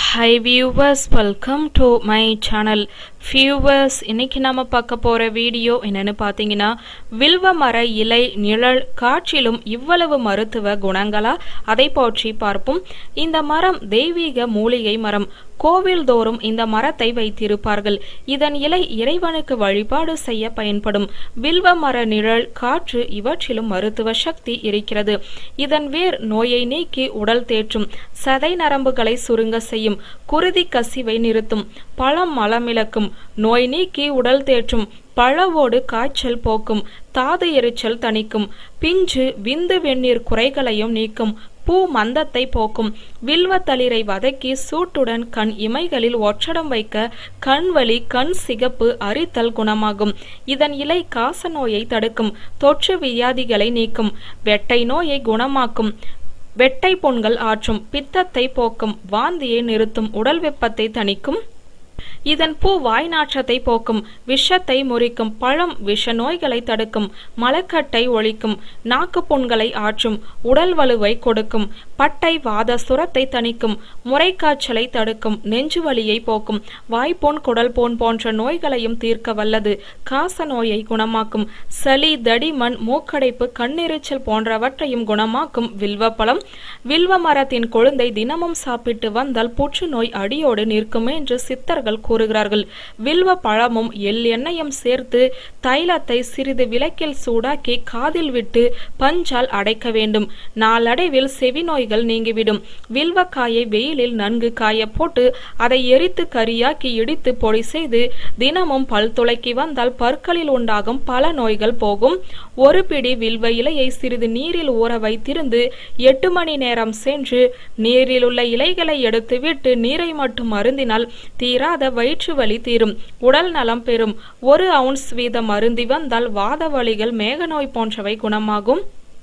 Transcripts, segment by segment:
high viewers welcome to my channel viewers இன்னைக்கு நாம பார்க்க போற வீடியோ என்னன்னு பார்த்தீங்கன்னா வில்வ மர இலை நிழல் காற்றிலும் இவ்வளவு மருத்துவ குணங்களா அதை பற்றி பார்ப்போம் இந்த மரம் தெய்வீக மூலிகை மரம் கோவில்தோறும் இந்த மரத்தை வைத்திருப்பார்கள் இதன் இலை இறைவனுக்கு வழிபாடு செய்ய பயன்படும் வில்வ மர நிழல் காற்று இவற்றிலும் மருத்துவ சக்தி இருக்கிறது இதன் வேர் நோயை நீக்கி உடல் தேற்றும் சதை நரம்புகளை சுருங்க செய்யும் குருதி கசிவை நிறுத்தும் பழம் மலமிளக்கும் நோய் நீக்கி உடல் தேற்றும் பழவோடு காய்ச்சல் போக்கும் தாது எரிச்சல் தணிக்கும் பிஞ்சு விந்து வெந்நீர் குறைகளையும் நீக்கும் பூ மந்தத்தை போக்கும் வில்வ தளிரை வதக்கி சூட்டுடன் கண் இமைகளில் ஒற்றடம் வைக்க கண் வலி கண் சிகப்பு அரித்தல் குணமாகும் இதன் இலை காச நோயை தடுக்கும் தொற்று வியாதிகளை நீக்கும் வெட்டை நோயை குணமாக்கும் வெட்டை புண்கள் ஆற்றும் பித்தத்தை போக்கும் வாந்தியை நிறுத்தும் உடல் வெப்பத்தை தணிக்கும் இதன் பூ வாய் நாற்றத்தை போக்கும் விஷத்தை முறிக்கும் பழம் விஷ நோய்களை தடுக்கும் மலக்கட்டை ஒழிக்கும் நாக்கு புண்களை ஆற்றும் உடல் வலுவை கொடுக்கும் பட்டை வாத சுரத்தை தணிக்கும் முறைக்காய்ச்சலை தடுக்கும் நெஞ்சு வலியை போக்கும் வாய்ப்புண் குடல் போன் போன்ற நோய்களையும் தீர்க்க வல்லது காச நோயை குணமாக்கும் சளி தடிமண் மூக்கடைப்பு கண்ணெரிச்சல் போன்றவற்றையும் குணமாக்கும் வில்வ பழம் வில்வ மரத்தின் கொழுந்தை தினமும் சாப்பிட்டு வந்தால் புற்றுநோய் அடியோடு நிற்கும் என்று சித்தர்கள் கூறுகிறார்கள் வில்வ பழமும் எள் எண்ணெயும் சேர்த்து தைலத்தை சிறிது விளக்கில் சூடாக்கி காதில் விட்டு பஞ்சால் அடைக்க வேண்டும் நாளடைவில் செவி நோய்கள் நீங்கிவிடும் வில்வக்காயை வெயிலில் நன்கு காய போட்டு அதை எரித்து கரியாக்கி இடித்து பொடி செய்து தினமும் பல் துளைக்கி வந்தால் பற்களில் உண்டாகும் பல நோய்கள் போகும் ஒரு பிடி வில்வ இலையை சிறிது நீரில் ஊற வைத்திருந்து எட்டு மணி நேரம் சென்று நீரில் உள்ள இலைகளை எடுத்துவிட்டு நீரை மட்டும் அருந்தினால் தீராத வயிற்று வலி தீரும் உடல் நலம் பெறும் ஒரு அவுன்ஸ் வீதம் அருந்தி வந்தால் வாத வலிகள் மேகநோய் போன்றவை குணமாகும்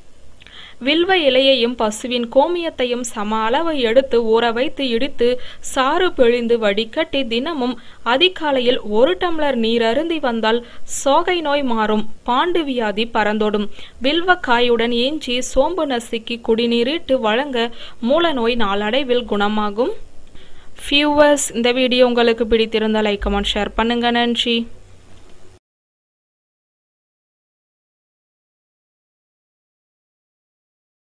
வில்வ இலையையும் பசுவின் கோமியத்தையும் சம அளவு எடுத்து ஊற வைத்து இடித்து சாறு பிழிந்து வடிகட்டி தினமும் அதிகாலையில் ஒரு டம்ளர் நீர் அருந்தி வந்தால் சோகை நோய் மாறும் பாண்டு வியாதி பறந்தோடும் வில்வ காயுடன் ஏஞ்சி சோம்பு நசுக்கி குடிநீரிட்டு வழங்க மூல நோய் நாளடைவில் குணமாகும் ஃபியூவர்ஸ் இந்த வீடியோ உங்களுக்கு பிடித்திருந்தால் லைக் கமெண்ட் ஷேர் பண்ணுங்க நன்றி